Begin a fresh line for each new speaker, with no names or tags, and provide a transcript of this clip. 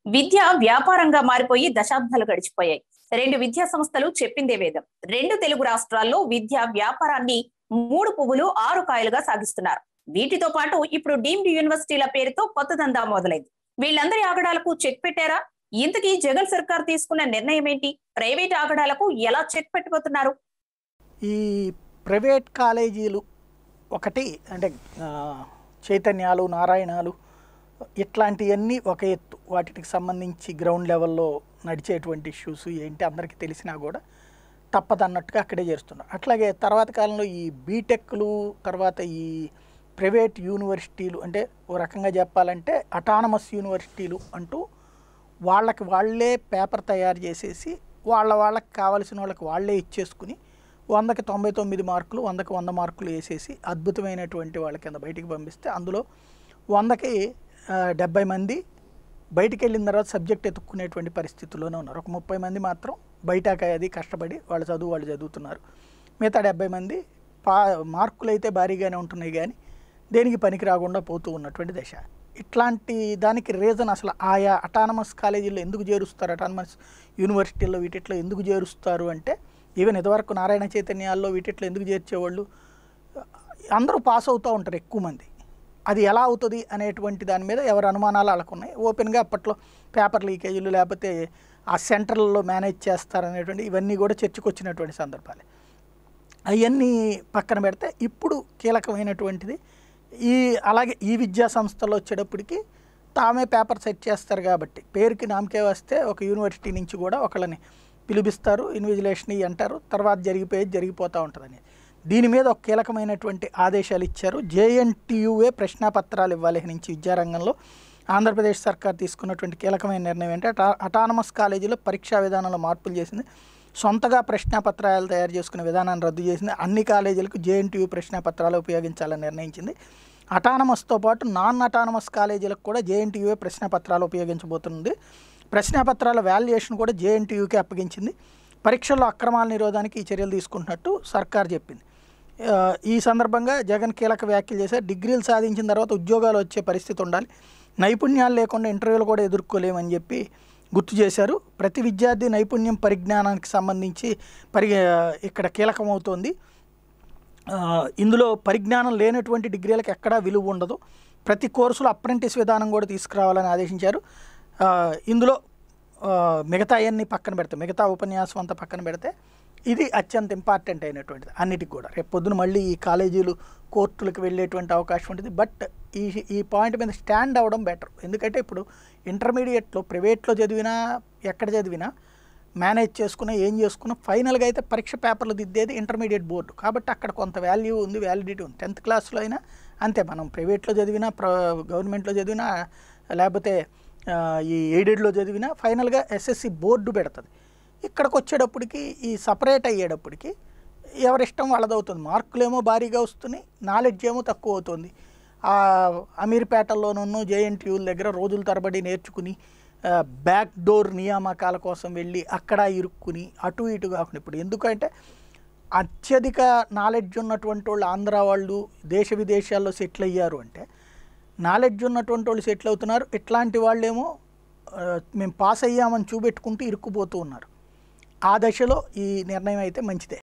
విద్య వ్యాపారంగా మారిపోయి దశాబ్దాలు గడిచిపోయాయి రెండు విద్యా సంస్థలు చెప్పిందే వేదం రెండు తెలుగు రాష్ట్రాల్లో విద్యా వ్యాపారాన్ని మూడు పువ్వులు ఆరు కాయలుగా సాగిస్తున్నారు వీటితో పాటు ఇప్పుడు డీమ్డ్ యూనివర్సిటీల పేరుతో కొత్త దందా మొదలైంది వీళ్ళందరి ఆగడాలకు చెక్ పెట్టారా ఇంతకీ జగన్ సర్కార్ తీసుకున్న నిర్ణయం ఏంటి ప్రైవేట్ ఆగడాలకు ఎలా చెక్ పెట్టబోతున్నారు
ఈ ప్రైవేట్ కాలేజీలు ఒకటి అంటే ఆ, చైతన్యాలు నారాయణాలు ఇట్లాంటివన్నీ ఒక ఎత్తు వాటికి సంబంధించి గ్రౌండ్ లెవెల్లో నడిచేటువంటి ఇష్యూస్ ఏంటి అందరికీ తెలిసినా కూడా తప్పదన్నట్టుగా అక్కడే చేస్తున్నారు అట్లాగే తర్వాత కాలంలో ఈ బీటెక్లు తర్వాత ఈ ప్రైవేట్ యూనివర్సిటీలు అంటే ఓ రకంగా చెప్పాలంటే అటానమస్ యూనివర్సిటీలు అంటూ వాళ్ళకి వాళ్ళే పేపర్ తయారు చేసేసి వాళ్ళ వాళ్ళకి కావాల్సిన వాళ్ళకి వాళ్ళే ఇచ్చేసుకుని వందకి తొంభై తొమ్మిది మార్కులు వందకి వంద మార్కులు వేసేసి అద్భుతమైనటువంటి వాళ్ళ కింద బయటికి పంపిస్తే అందులో వందకి ఆ, డెబ్బై మంది బయటికి వెళ్ళిన తర్వాత సబ్జెక్ట్ ఎత్తుక్కునేటువంటి పరిస్థితుల్లోనే ఉన్నారు ఒక ముప్పై మంది మాత్రం బయటకి అది కష్టపడి వాళ్ళ చదువు వాళ్ళు చదువుతున్నారు మిగతా డెబ్బై మంది పా మార్కులు అయితే భారీగానే ఉంటున్నాయి కానీ దేనికి పనికి రాకుండా పోతూ ఉన్నటువంటి దశ ఇట్లాంటి దానికి రీజన్ అసలు ఆయా అటానమస్ కాలేజీల్లో ఎందుకు చేరుస్తారు అటానమస్ యూనివర్సిటీల్లో వీటిట్లో ఎందుకు చేరుస్తారు అంటే ఈవెన్ ఇదివరకు నారాయణ చైతన్యాల్లో వీటిట్లో ఎందుకు చేర్చేవాళ్ళు అందరూ పాస్ అవుతూ ఉంటారు ఎక్కువ మంది అది ఎలా అవుతుంది అనేటువంటి దాని మీద ఎవరి అనుమానాలు వాళ్ళకు ఉన్నాయి ఓపెన్గా అప్పట్లో పేపర్ లీకేజీలు లేకపోతే ఆ సెంటర్లలో మేనేజ్ చేస్తారనేటువంటి ఇవన్నీ కూడా చర్చకు వచ్చినటువంటి సందర్భాలే అవన్నీ పక్కన పెడితే ఇప్పుడు కీలకమైనటువంటిది ఈ అలాగే ఈ విద్యా సంస్థలు వచ్చేటప్పటికి తామే పేపర్ సెట్ చేస్తారు కాబట్టి పేరుకి నామకే వస్తే ఒక యూనివర్సిటీ నుంచి కూడా ఒకళ్ళని పిలిపిస్తారు ఇన్విజిలేషన్ ఇవి అంటారు తర్వాత జరిగిపోయేది జరిగిపోతూ ఉంటుందని దీని మీద ఒక కీలకమైనటువంటి ఆదేశాలు ఇచ్చారు జేఎన్టీయుఏ ప్రశ్నాపత్రాలు ఇవ్వాలి నుంచి విద్యారంగంలో ఆంధ్రప్రదేశ్ సర్కార్ తీసుకున్నటువంటి కీలకమైన నిర్ణయం ఏంటంటే అటా- అటానమస్ కాలేజీలో పరీక్షా విధానంలో మార్పులు చేసింది సొంతగా ప్రశ్నాపత్రాలు తయారు చేసుకునే విధానాన్ని రద్దు చేసింది అన్ని కాలేజీలకు జేఎన్టీయూ ప్రశ్నాపత్రాలు ఉపయోగించాలని నిర్ణయించింది అటానమస్తో పాటు నాన్ అటానమస్ కాలేజీలకు కూడా జేఎన్టీయూఏ ప్రశ్నాపత్రాలు ఉపయోగించబోతుంది ప్రశ్నాపత్రాల వాల్యుయేషన్ కూడా జేఎన్టీయూకి అప్పగించింది పరీక్షల్లో అక్రమాల నిరోధానికి ఈ చర్యలు తీసుకుంటున్నట్టు సర్కార్ చెప్పింది ఆ, ఈ సందర్భంగా జగన్ కీలక వ్యాఖ్యలు చేశారు డిగ్రీలు సాధించిన తర్వాత ఉద్యోగాలు వచ్చే పరిస్థితి ఉండాలి నైపుణ్యాలు లేకుండా ఇంటర్వ్యూలు కూడా ఎదుర్కోలేమని చెప్పి గుర్తు చేశారు ప్రతి విద్యార్థి నైపుణ్యం పరిజ్ఞానానికి సంబంధించి పరి ఇక్కడ కీలకమవుతోంది ఆ, ఇందులో పరిజ్ఞానం లేనటువంటి డిగ్రీలకు ఎక్కడా విలువ ఉండదు ప్రతి కోర్సులో అప్రెంటిస్ విధానం కూడా తీసుకురావాలని ఆదేశించారు ఆ, ఇందులో ఆ, మిగతా అన్ని పక్కన పెడితే మిగతా ఉపన్యాసం అంతా పక్కన పెడితే ఇది అత్యంత ఇంపార్టెంట్ అయినటువంటిది అన్నిటికి కూడా రేపు పొద్దున మళ్ళీ ఈ కాలేజీలు కోర్టులకు వెళ్ళేటువంటి అవకాశం ఉంటుంది బట్ ఈ ఈ పాయింట్ మీద స్టాండ్ అవ్వడం బెటర్ ఎందుకంటే ఇప్పుడు ఇంటర్మీడియట్లో ప్రైవేట్లో చదివినా ఎక్కడ చదివినా మేనేజ్ చేసుకున్నా ఏం చేసుకున్నా ఫైనల్గా అయితే పరీక్ష పేపర్లు దిద్దేది ఇంటర్మీడియట్ బోర్డు కాబట్టి అక్కడ కొంత వాల్యూ ఉంది వ్యాలిడిటీ ఉంది టెన్త్ క్లాస్లో అయినా అంతే మనం ప్రైవేట్లో చదివినా ప్ర గవర్నమెంట్లో చదివినా లేకపోతే ఆ, ఈ ఎయిడెడ్లో చదివినా ఫైనల్గా ఎస్ఎస్సి బోర్డు పెడుతుంది ఇక్కడికి వచ్చేటప్పటికి ఈ సపరేట్ అయ్యేటప్పటికి ఎవరిష్టం వాళ్ళది అవుతుంది మార్కులేమో భారీగా వస్తున్నాయి నాలెడ్జ్ ఏమో తక్కువ అవుతుంది ఆ అమీర్పేటల్లోనూ జేఎన్టీయూల దగ్గర రోజుల తరబడి నేర్చుకుని ఆ, బ్యాక్ డోర్ నియామకాల కోసం వెళ్ళి అక్కడ ఇరుక్కుని అటు ఇటు కాకుండా ఇప్పుడు ఎందుకంటే అత్యధిక నాలెడ్జ్ ఉన్నటువంటి వాళ్ళు ఆంధ్ర వాళ్ళు దేశ విదేశాల్లో సెటిల్ అయ్యారు అంటే నాలెడ్జ్ ఉన్నటువంటి వాళ్ళు సెటిల్ అవుతున్నారు ఇట్లాంటి వాళ్ళేమో ఆ, మేము పాస్ అయ్యామని చూపెట్టుకుంటూ ఇరుక్కుపోతూ ఉన్నారు ఆ దశలో ఈ నిర్ణయం అయితే మంచిదే